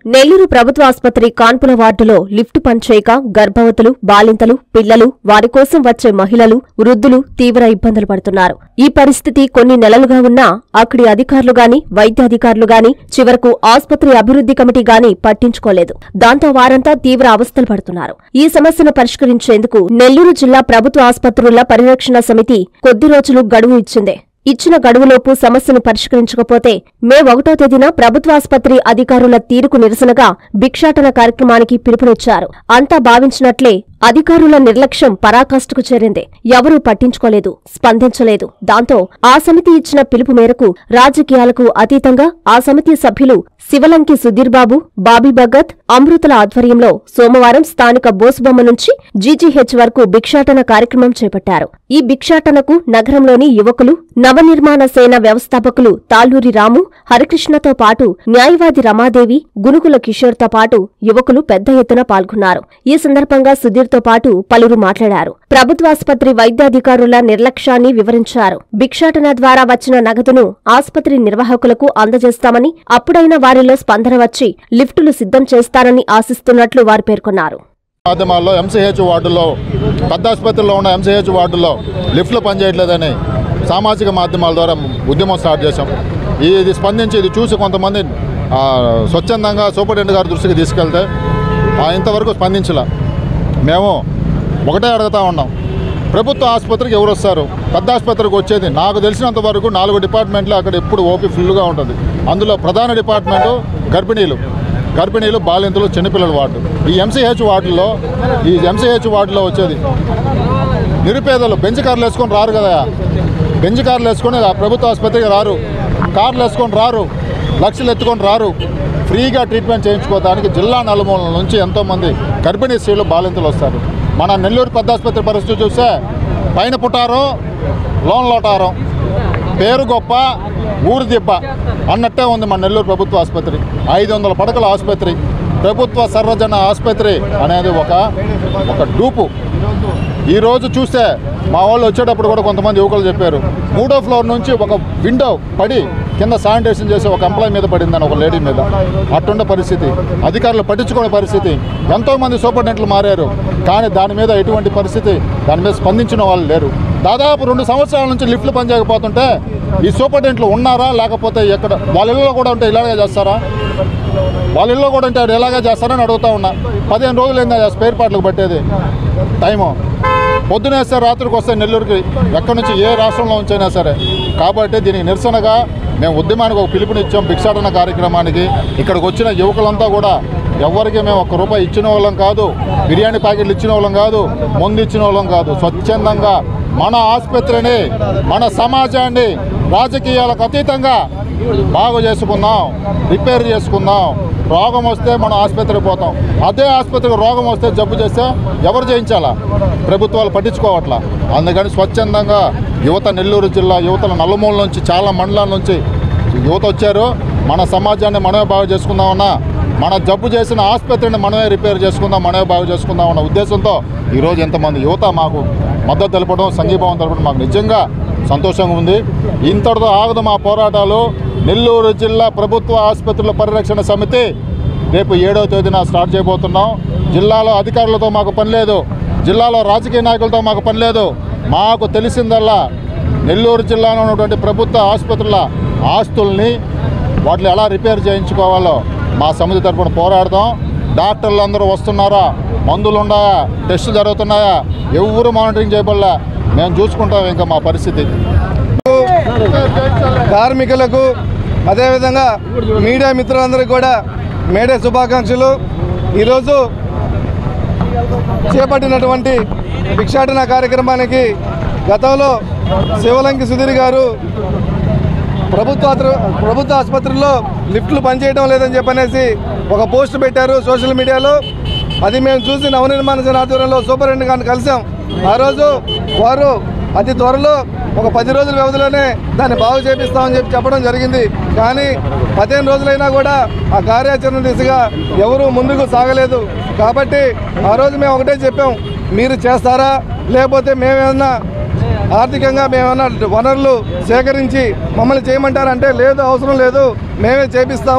నెల్లూరు ప్రభుత్వ ఆసుపత్రి కాన్పుల వార్డులో లిఫ్ట్ పనిచేయక గర్భవతులు బాలింతలు పిల్లలు వారి కోసం వచ్చే మహిళలు వృద్ధులు తీవ్ర ఇబ్బందులు పడుతున్నారు ఈ పరిస్థితి కొన్ని నెలలుగా ఉన్నా అక్కడి అధికారులు గాని వైద్యాధికారులు గాని చివరకు ఆసుపత్రి అభివృద్ధి కమిటీ గాని పట్టించుకోలేదు దాంతో వారంతా తీవ్ర అవస్థలు పడుతున్నారు ఈ సమస్యను పరిష్కరించేందుకు నెల్లూరు జిల్లా ప్రభుత్వ ఆసుపత్రుల పరిరక్షణ సమితి కొద్ది రోజులు గడువు ఇచ్చింది ఇచ్చిన గడువులోపు సమస్యను పరిష్కరించకపోతే మే ఒకటో తేదీన ప్రభుత్వాసుపత్రి అధికారుల తీరుకు నిరసనగా భిక్షాటన కార్యక్రమానికి పిలుపునిచ్చారు అంతా భావించినట్లే అధికారుల నిర్లక్ష్యం పరాకాష్ఠకు చేరింది ఎవరూ పట్టించుకోలేదు స్పందించలేదు దాంతో ఆ సమితి ఇచ్చిన పిలుపు మేరకు రాజకీయాలకు అతీతంగా ఆ సమితి సభ్యులు శివలంకి సుధీర్ బాబు బాబీ భగత్ అమృతల ఆధ్వర్యంలో సోమవారం స్థానిక బోసుబొమ్మ నుంచి జీజీహెచ్ వరకు భిక్షాటన కార్యక్రమం చేపట్టారు ఈ భిక్షాటనకు నగరంలోని యువకులు నవనిర్మాణ సేన వ్యవస్థాపకులు తాళ్లూరి రాము హరికృష్ణతో పాటు న్యాయవాది రమాదేవి గునుకుల కిషోర్తో పాటు యువకులు పెద్ద ఎత్తున పాల్గొన్నారు ఈ సందర్భంగా సుధీర్తో పాటు పలువురు మాట్లాడారు ప్రభుత్వాసుపత్రి వైద్యాధికారుల నిర్లక్ష్యాన్ని వివరించారు భిక్షాటన ద్వారా వచ్చిన నగదును ఆసుపత్రి నిర్వాహకులకు అందజేస్తామని అప్పుడైనా వారిలో స్పందన వచ్చి లిఫ్టులు సిద్ధం చేస్తారని ఆశిస్తున్నట్లు వారు పేర్కొన్నారు మాధ్యమాల్లో ఎంసీహెచ్ వార్డులో పెద్ద ఆసుపత్రిలో ఉన్న ఎంసీహెచ్ వార్డులో లిఫ్ట్లు పనిచేయట్లేదని సామాజిక మాధ్యమాల ద్వారా ఉద్యమం స్టార్ట్ చేశాం ఈ- ఇది స్పందించి ఇది చూసి కొంతమంది ఆ, స్వచ్ఛందంగా సూపరింటెండెంట్ గారి దృష్టికి తీసుకెళ్తే ఆ, ఇంతవరకు స్పందించలే మేము ఒకటే అడుగుతా ఉన్నాం ప్రభుత్వ ఆసుపత్రికి ఎవరు వస్తారు పెద్ద ఆసుపత్రికి వచ్చేది నాకు తెలిసినంత వరకు నాలుగు డిపార్ట్మెంట్లు అక్కడ ఎప్పుడు ఓపీ ఫుల్గా ఉంటుంది అందులో ప్రధాన డిపార్ట్మెంటు గర్భిణీలు గర్భిణీలు బాలింతలు చిన్నపిల్లల వార్డు ఈ ఎంసీహెచ్ వార్డులో ఈ ఎంసీహెచ్ వార్డులో వచ్చేది నిరుపేదలు బెంచ్ కార్లు వేసుకొని రారు కదా బెంచ్ కార్లు వేసుకొని ఆ ప్రభుత్వ ఆసుపత్రికి రారు కార్లు వేసుకొని రారు లక్షలు ఎత్తుకొని రారు ఫ్రీగా ట్రీట్మెంట్ చేయించుకోవడానికి జిల్లా నలుమూలల నుంచి ఎంతోమంది గర్భిణీ స్త్రీలు బాలింతలు వస్తారు మన నెల్లూరు పెద్ద ఆసుపత్రి పరిస్థితి చూస్తే పైన పుట్టారు లోన్ లోటారం పేరు గొప్ప ఊరు దిబ్బ అన్నట్టే ఉంది మన నెల్లూరు ప్రభుత్వ ఆసుపత్రి ఐదు వందల పడకల ఆసుపత్రి ప్రభుత్వ సర్వజన ఆసుపత్రి అనేది ఒక ఒక డూపు ఈరోజు చూస్తే మా వాళ్ళు వచ్చేటప్పుడు కూడా కొంతమంది యువకులు చెప్పారు మూడో ఫ్లోర్ నుంచి ఒక విండో పడి కింద శానిటేషన్ చేసి ఒక ఎంప్లాయ్ మీద పడిందని ఒక లేడీ మీద అట్టుండే పరిస్థితి అధికారులు పట్టించుకునే పరిస్థితి ఎంతోమంది సూపరింటెండెంట్లు మారారు కానీ దాని మీద ఎటువంటి పరిస్థితి దాని మీద స్పందించిన వాళ్ళు లేరు దాదాపు రెండు సంవత్సరాల నుంచి లిఫ్ట్లు పనిచేయకపోతుంటే ఈ సూపరింటెండెంట్లు ఉన్నారా లేకపోతే ఎక్కడ వాళ్ళ ఇళ్ళలో కూడా ఉంటే ఇలాగే చేస్తారా వాళ్ళ ఇళ్ళలో కూడా ఉంటే ఎలాగే చేస్తారని అడుగుతా ఉన్నా పదిహేను రోజులు ఏందా స్పేర్ పార్ట్లకు పట్టేది టైము పొద్దున వేస్తే రాత్రికి వస్తే నెల్లూరుకి ఎక్కడి నుంచి ఏ రాష్ట్రంలో ఉంచైనా సరే కాబట్టి దీనికి నిరసనగా మేము ఉద్యమానికి ఒక పిలుపునిచ్చాం భిక్షాటన కార్యక్రమానికి ఇక్కడికి వచ్చిన యువకులంతా కూడా ఎవరికి మేము ఒక్క రూపాయి ఇచ్చిన వాళ్ళం కాదు బిర్యానీ ప్యాకెట్లు ఇచ్చిన వాళ్ళం కాదు ముందు ఇచ్చిన వాళ్ళం కాదు స్వచ్ఛందంగా మన ఆసుపత్రిని మన సమాజాన్ని రాజకీయాలకు అతీతంగా బాగు చేసుకుందాం రిపేర్ చేసుకుందాం రోగం వస్తే మనం ఆసుపత్రికి పోతాం అదే ఆసుపత్రికి రోగం వస్తే జబ్బు చేస్తే ఎవరు చేయించాలా ప్రభుత్వాలు పట్టించుకోవట్లా అందుకని స్వచ్ఛందంగా యువత నెల్లూరు జిల్లా యువతల నలుమూల నుంచి చాలా మండలాల నుంచి యువత వచ్చారు మన సమాజాన్ని మనమే బాగు చేసుకుందామన్నా మన జబ్బు చేసిన ఆసుపత్రిని మనమే రిపేర్ చేసుకుందాం మనమే బాగు చేసుకుందాం అన్న ఉద్దేశంతో ఈరోజు ఎంతమంది యువత మాకు మద్దతు తెలపడం సంఘీభావం తెలపడం మాకు నిజంగా సంతోషంగా ఉంది ఇంతటితో ఆగదు మా పోరాటాలు నెల్లూరు జిల్లా ప్రభుత్వ ఆసుపత్రుల పరిరక్షణ సమితి రేపు ఏడవ తేదీన స్టార్ట్ చేయబోతున్నాం జిల్లాలో అధికారులతో మాకు పని లేదు జిల్లాలో రాజకీయ నాయకులతో మాకు పని లేదు మాకు తెలిసిందల్లా నెల్లూరు జిల్లాలో ఉన్నటువంటి ప్రభుత్వ ఆసుపత్రుల ఆస్తుల్ని వాటిని ఎలా రిపేర్ చేయించుకోవాలో మా సమితి తరపున పోరాడదాం డాక్టర్లు అందరూ వస్తున్నారా మందులు ఉన్నాయా టెస్టులు జరుగుతున్నాయా ఎవరు మానిటరింగ్ చేయబడలే మేము చూసుకుంటాం ఇంకా మా పరిస్థితి కార్మికులకు అదేవిధంగా మీడియా మిత్రులందరికీ కూడా మేడే శుభాకాంక్షలు ఈరోజు చేపట్టినటువంటి భిక్షాటన కార్యక్రమానికి గతంలో శివలంకి సుధీర్ గారు ప్రభుత్వ ఆత్ర- ప్రభుత్వ ఆసుపత్రుల్లో లిఫ్ట్లు పనిచేయడం లేదని చెప్పనేసి ఒక పోస్ట్ పెట్టారు సోషల్ మీడియాలో అది మేము చూసి నవనిర్మాణ సేన ఆధ్వర్యంలో సూపరింటెండెంట్ గారిని కలిసాం ఆ రోజు వారు అతి త్వరలో ఒక పది రోజుల వ్యవధిలోనే దాన్ని బాగు చేపిస్తామని చెప్పి చెప్పడం జరిగింది కానీ పదిహేను రోజులైనా కూడా ఆ కార్యాచరణ దిశగా ఎవరూ ముందుకు సాగలేదు కాబట్టి ఆ రోజు మేము ఒకటే చెప్పాం మీరు చేస్తారా లేకపోతే మేమేమన్నా ఆర్థికంగా మేమన్నా వనరులు సేకరించి మమ్మల్ని చేయమంటారంటే లేదు అవసరం లేదు మేమే చేపిస్తాము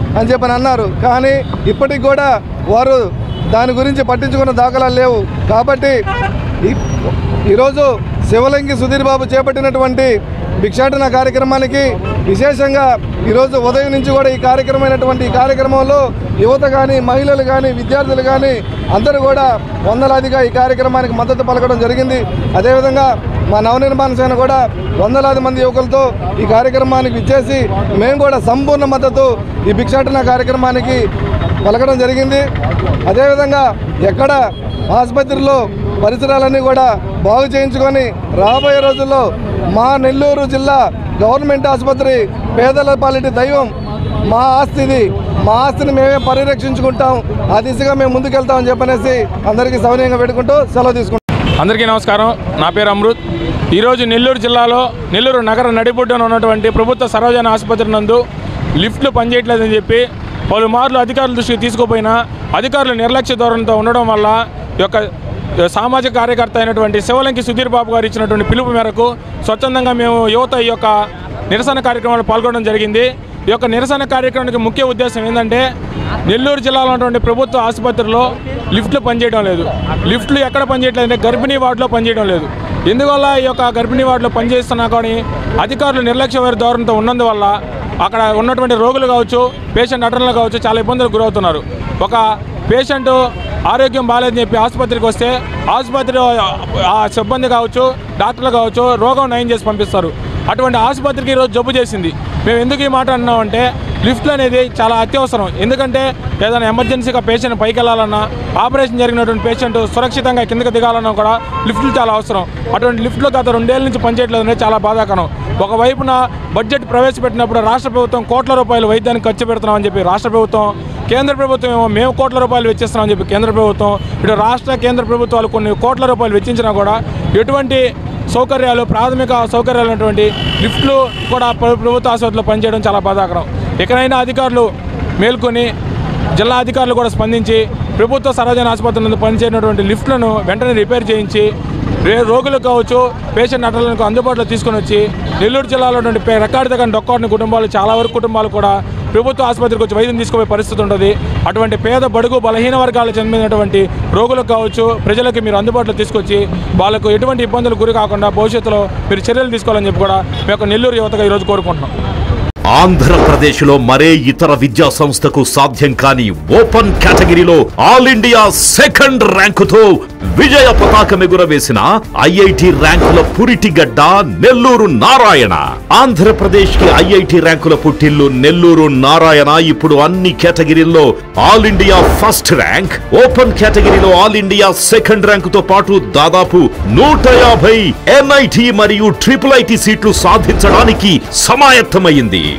అని చెప్పని అన్నారు కానీ ఇప్పటికి కూడా వారు దాని గురించి పట్టించుకున్న దాఖలాలు లేవు కాబట్టి ఈ- ఈరోజు శివలింగి సుధీర్ బాబు చేపట్టినటువంటి భిక్షాటన కార్యక్రమానికి విశేషంగా ఈరోజు ఉదయం నుంచి కూడా ఈ కార్యక్రమమైనటువంటి ఈ కార్యక్రమంలో యువత కానీ మహిళలు కానీ విద్యార్థులు కానీ అందరూ కూడా వందలాదిగా ఈ కార్యక్రమానికి మద్దతు పలకడం జరిగింది అదేవిధంగా మా నవనిర్మాణ సేన కూడా వందలాది మంది యువకులతో ఈ కార్యక్రమానికి విచ్చేసి మేము కూడా సంపూర్ణ మద్దతు ఈ భిక్షాటన కార్యక్రమానికి పలకడం జరిగింది అదేవిధంగా ఎక్కడ ఆసుపత్రిలో పరిసరాలన్నీ కూడా బాగు చేయించుకొని రాబోయే రోజుల్లో మా నెల్లూరు జిల్లా గవర్నమెంట్ ఆసుపత్రి పేదల పాలిటి దైవం మా ఆస్తి ఇది మా ఆస్తిని మేమే పరిరక్షించుకుంటాం ఆ దిశగా మేము ముందుకెళ్తామని చెప్పనేసి అందరికీ సౌనీయంగా పెట్టుకుంటూ సెలవు తీసుకుంటాం అందరికీ నమస్కారం నా పేరు అమృత్ ఈరోజు నెల్లూరు జిల్లాలో నెల్లూరు నగర నడిబొడ్డున ఉన్నటువంటి ప్రభుత్వ సర్వజన ఆసుపత్రి నందు లిఫ్ట్లు పనిచేయట్లేదని చెప్పి పలుమార్లు అధికారుల దృష్టికి తీసుకుపోయినా అధికారులు నిర్లక్ష్య ధోరణితో ఉండడం వల్ల ఈ యొక్క సామాజిక కార్యకర్త అయినటువంటి శివలంకి సుధీర్ బాబు గారు ఇచ్చినటువంటి పిలుపు మేరకు స్వచ్ఛందంగా మేము యువత ఈ యొక్క నిరసన కార్యక్రమాలు పాల్గొనడం జరిగింది ఈ యొక్క నిరసన కార్యక్రమానికి ముఖ్య ఉద్దేశం ఏంటంటే నెల్లూరు జిల్లాలో ఉన్నటువంటి ప్రభుత్వ ఆసుపత్రిలో లిఫ్ట్లు పనిచేయడం లేదు లిఫ్ట్లు ఎక్కడ పనిచేయట్లేదు అంటే గర్భిణీ వార్డులో పనిచేయడం లేదు ఎందువల్ల ఈ యొక్క గర్భిణీ వార్డులో పనిచేస్తున్నా కానీ అధికారులు నిర్లక్ష్య వారి ధోరణితో ఉన్నందువల్ల అక్కడ ఉన్నటువంటి రోగులు కావచ్చు పేషెంట్ అటర్నలు కావచ్చు చాలా ఇబ్బందులకు గురవుతున్నారు ఒక పేషెంట్ ఆరోగ్యం బాగాలేదని చెప్పి ఆసుపత్రికి వస్తే ఆసుపత్రి ఆ సిబ్బంది కావచ్చు డాక్టర్లు కావచ్చు రోగం నయం చేసి పంపిస్తారు అటువంటి ఆసుపత్రికి ఈరోజు జబ్బు చేసింది మేము ఎందుకు ఈ మాట అన్నామంటే లిఫ్ట్లు అనేది చాలా అత్యవసరం ఎందుకంటే ఏదైనా ఎమర్జెన్సీగా పేషెంట్ పైకి వెళ్ళాలన్నా ఆపరేషన్ జరిగినటువంటి పేషెంట్ సురక్షితంగా కిందకి దిగాలన్నా కూడా లిఫ్ట్లు చాలా అవసరం అటువంటి లిఫ్ట్లు గత రెండేళ్ల నుంచి పనిచేయట్లేదు అనేది చాలా బాధాకరం ఒకవైపున బడ్జెట్ ప్రవేశపెట్టినప్పుడు రాష్ట్ర ప్రభుత్వం కోట్ల రూపాయలు వైద్యానికి ఖర్చు పెడుతున్నామని చెప్పి రాష్ట్ర ప్రభుత్వం కేంద్ర ప్రభుత్వం ఏమో మేము కోట్ల రూపాయలు వెచ్చిస్తున్నామని చెప్పి కేంద్ర ప్రభుత్వం ఇటు రాష్ట్ర కేంద్ర ప్రభుత్వాలు కొన్ని కోట్ల రూపాయలు వెచ్చించినా కూడా ఎటువంటి సౌకర్యాలు ప్రాథమిక సౌకర్యాలు ఉన్నటువంటి లిఫ్ట్లు కూడా ప్ర- ప్రభుత్వ ఆసుపత్రిలో పనిచేయడం చాలా బాధాకరం ఎక్కడైనా అధికారులు మేల్కొని జిల్లా అధికారులు కూడా స్పందించి ప్రభుత్వ సర్వజన ఆసుపత్రి నందు పనిచేయనటువంటి లిఫ్ట్లను వెంటనే రిపేర్ చేయించి రే రోగులకు కావచ్చు పేషెంట్ అటలకు అందుబాటులో తీసుకొని వచ్చి నెల్లూరు జిల్లాలో ఉన్నటువంటి పే- రెక్కాడి దగ్గర డొక్కాడిన కుటుంబాలు చాలా వరకు కుటుంబాలు కూడా ప్రభుత్వ ఆసుపత్రికి వచ్చి వైద్యం తీసుకుపోయే పరిస్థితి ఉంటుంది అటువంటి పేద బడుగు బలహీన వర్గాలకు చెందినటువంటి రోగులకు కావచ్చు ప్రజలకు మీరు అందుబాటులో తీసుకొచ్చి వాళ్ళకు ఎటువంటి ఇబ్బందులు గురి కాకుండా భవిష్యత్తులో మీరు చర్యలు తీసుకోవాలని చెప్పి కూడా మీ యొక్క నెల్లూరు యువతగా ఈరోజు కోరుకుంటున్నాం ఆంధ్రప్రదేశ్లో మరే ఇతర విద్యా సంస్థకు సాధ్యం కాని ఓపెన్ కేటగిరీలో ఆల్ ఇండియా సెకండ్ ర్యాంకుతో విజయ పతాకం ఎగురవేసిన ఐఐటి ర్యాంకుల పురిటిగడ్డ నెల్లూరు నారాయణ ఆంధ్రప్రదేశ్ కి ఐఐటి ర్యాంకుల పుట్టిల్లు నెల్లూరు నారాయణ ఇప్పుడు అన్ని కేటగిరీల్లో all India first rank open కేటగిరీలో ఆల్ ఇండియా సెకండ్ ర్యాంకుతో పాటు దాదాపు నూట యాభై ఎన్ఐటి మరియు ట్రిపుల్ ఐటి సీట్లు సాధించడానికి సమాయత్తమైంది